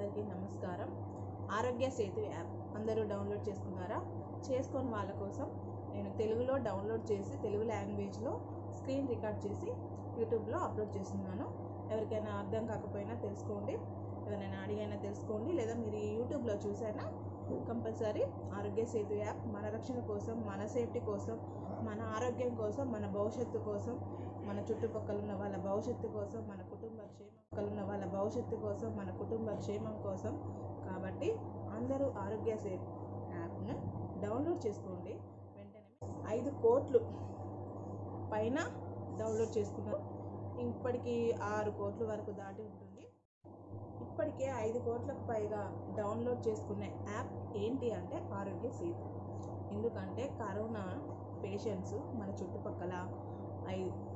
అందరికీ నమస్కారం ఆరోగ్య సేతు యాప్ అందరూ డౌన్లోడ్ చేసుకున్నారా చేసుకొని వాళ్ళ కోసం నేను తెలుగులో డౌన్లోడ్ చేసి తెలుగు లాంగ్వేజ్లో స్క్రీన్ రికార్డ్ చేసి యూట్యూబ్లో అప్లోడ్ చేస్తున్నాను ఎవరికైనా అర్థం కాకపోయినా తెలుసుకోండి ఎవరైనా అడిగైనా తెలుసుకోండి లేదా మీరు ఈ యూట్యూబ్లో చూసైనా కంపల్సరీ ఆరోగ్య సేతు యాప్ మన రక్షణ కోసం మన సేఫ్టీ కోసం మన ఆరోగ్యం కోసం మన భవిష్యత్తు కోసం మన చుట్టుపక్కల ఉన్న వాళ్ళ భవిష్యత్తు కోసం మన కుటుంబ క్షేమం ఉన్న వాళ్ళ భవిష్యత్తు కోసం మన కుటుంబ క్షేమం కోసం కాబట్టి అందరూ ఆరోగ్య సేఫ్ యాప్ను డౌన్లోడ్ చేసుకోండి వెంటనే ఐదు కోట్లు పైన డౌన్లోడ్ చేసుకున్నారు ఇప్పటికి ఆరు కోట్ల వరకు దాటి ఉంటుంది ఇప్పటికే ఐదు కోట్లకు పైగా డౌన్లోడ్ చేసుకునే యాప్ ఏంటి అంటే ఆరోగ్య సేతు ఎందుకంటే కరోనా పేషెంట్స్ మన చుట్టుపక్కల ఐ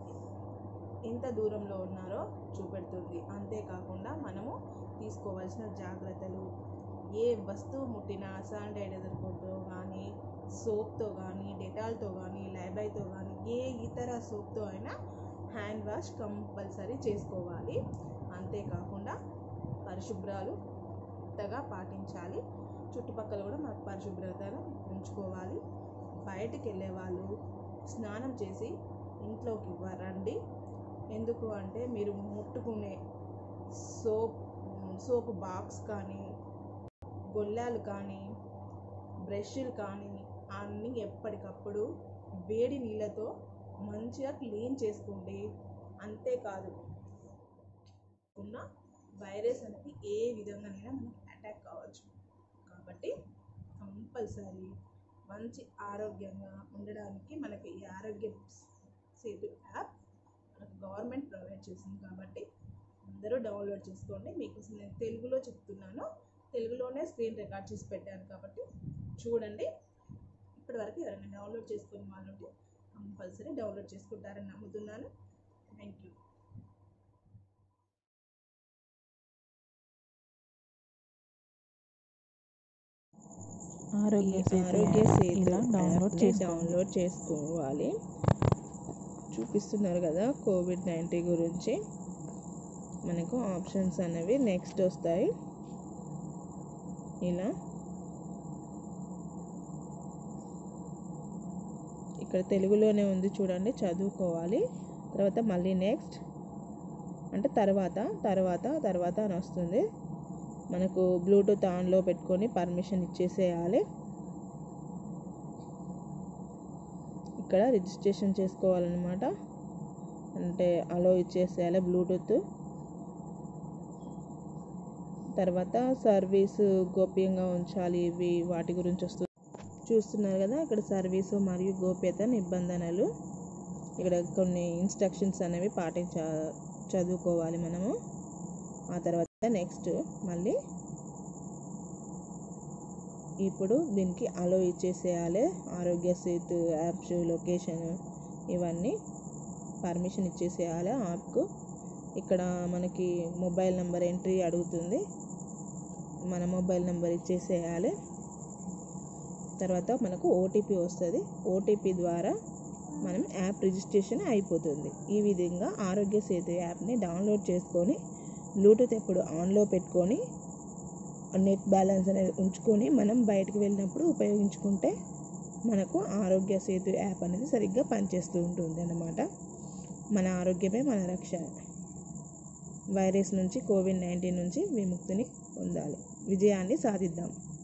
ఎంత దూరంలో ఉన్నారో చూపెడుతుంది అంతేకాకుండా మనము తీసుకోవాల్సిన జాగ్రత్తలు ఏ వస్తువు ముట్టినా శానిటైజర్తో కానీ సోప్తో కానీ డెటాల్తో కానీ లైబాయ్తో కానీ ఏ ఇతర సోప్తో అయినా హ్యాండ్ వాష్ కంపల్సరీ చేసుకోవాలి అంతేకాకుండా పరిశుభ్రాలు కొత్తగా పాటించాలి చుట్టుపక్కల కూడా మనకు పరిశుభ్రతను ఉంచుకోవాలి బయటికి వెళ్ళే వాళ్ళు స్నానం చేసి ఇంట్లోకి వ- రండి ఎందుకు అంటే మీరు ముట్టుకునే సోప్ సోప్ బాక్స్ కానీ గొల్లాలు కానీ బ్రష్లు కానీ అన్నీ ఎప్పటికప్పుడు వేడి నీళ్ళతో మంచిగా క్లీన్ చేసుకోండి అంతేకాదు ఉన్న వైరస్ అనేది ఏ విధంగానైనా మనకి అటాక్ కావచ్చు కాబట్టి కంపల్సరీ మంచి ఆరోగ్యంగా ఉండడానికి మనకి ఈ ఆరోగ్య సేతు యాప్ మనకు గవర్నమెంట్ ప్రొవైడ్ చేసింది కాబట్టి అందరూ డౌన్లోడ్ చేసుకోండి మీకు నేను తెలుగులో చెప్తున్నాను తెలుగులోనే స్క్రీన్ రికార్డ్ చేసి పెట్టాను కాబట్టి చూడండి ఇప్పటివరకు ఎవరైనా డౌన్లోడ్ చేసుకుని వాళ్ళు ఉంటే కంపల్సరీ డౌన్లోడ్ చేసుకుంటారని నమ్ముతున్నాను థ్యాంక్ యూ ఆరోగ్య సేతు ఆరోగ్య యాప్ సేతు ఇలా డౌన్లోడ్ యాప్ని చేసుకోండి డౌన్లోడ్ చేసుకోవాలి చూపిస్తున్నారు కదా కోవిడ్ నైన్టీన్ గురించి మనకు ఆప్షన్స్ అనేవి నెక్స్ట్ వస్తాయి ఇలా ఇక్కడ తెలుగులోనే ఉంది చూడండి చదువుకోవాలి తర్వాత మళ్ళీ నెక్స్ట్ అంటే తర్వాత తర్వాత తర్వాత అని వస్తుంది మనకు బ్లూటూత్ ఆన్లో పెట్టుకొని పర్మిషన్ ఇచ్చేసేయాలి ఇక్కడ రిజిస్ట్రేషన్ చేసుకోవాలన్నమాట అంటే అలో ఇచ్చేసేయాలి బ్లూటూత్ తర్వాత సర్వీసు గోప్యంగా ఉంచాలి ఇవి వాటి గురించి వస్తుంది చూస్తున్నారు కదా ఇక్కడ సర్వీసు మరియు గోప్యత నిబంధనలు ఇక్కడ కొన్ని ఇన్స్ట్రక్షన్స్ అనేవి పాటించ చదువుకోవాలి మనము ఆ తర్వాత నెక్స్ట్ మళ్ళీ ఇప్పుడు దీనికి అలో ఇచ్చేసేయాలి ఆరోగ్య సేతు యాప్స్ లొకేషన్ ఇవన్నీ పర్మిషన్ ఇచ్చేసేయాలి యాప్కు ఇక్కడ మనకి మొబైల్ నెంబర్ ఎంట్రీ అడుగుతుంది మన మొబైల్ నెంబర్ ఇచ్చేసేయాలి తర్వాత మనకు ఓటీపీ వస్తుంది ఓటీపీ ద్వారా మనం యాప్ రిజిస్ట్రేషన్ అయిపోతుంది ఈ విధంగా ఆరోగ్య సేతు యాప్ని డౌన్లోడ్ చేసుకొని బ్లూటూత్ ఎప్పుడు ఆన్లో పెట్టుకొని నెట్ బ్యాలెన్స్ అనేది ఉంచుకొని మనం బయటకు వెళ్ళినప్పుడు ఉపయోగించుకుంటే మనకు ఆరోగ్య సేతు యాప్ అనేది సరిగ్గా పనిచేస్తూ ఉంటుంది అన్నమాట మన ఆరోగ్యమే మన రక్షణ వైరస్ నుంచి కోవిడ్ నైన్టీన్ నుంచి విముక్తిని పొందాలి విజయాన్ని సాధిద్దాం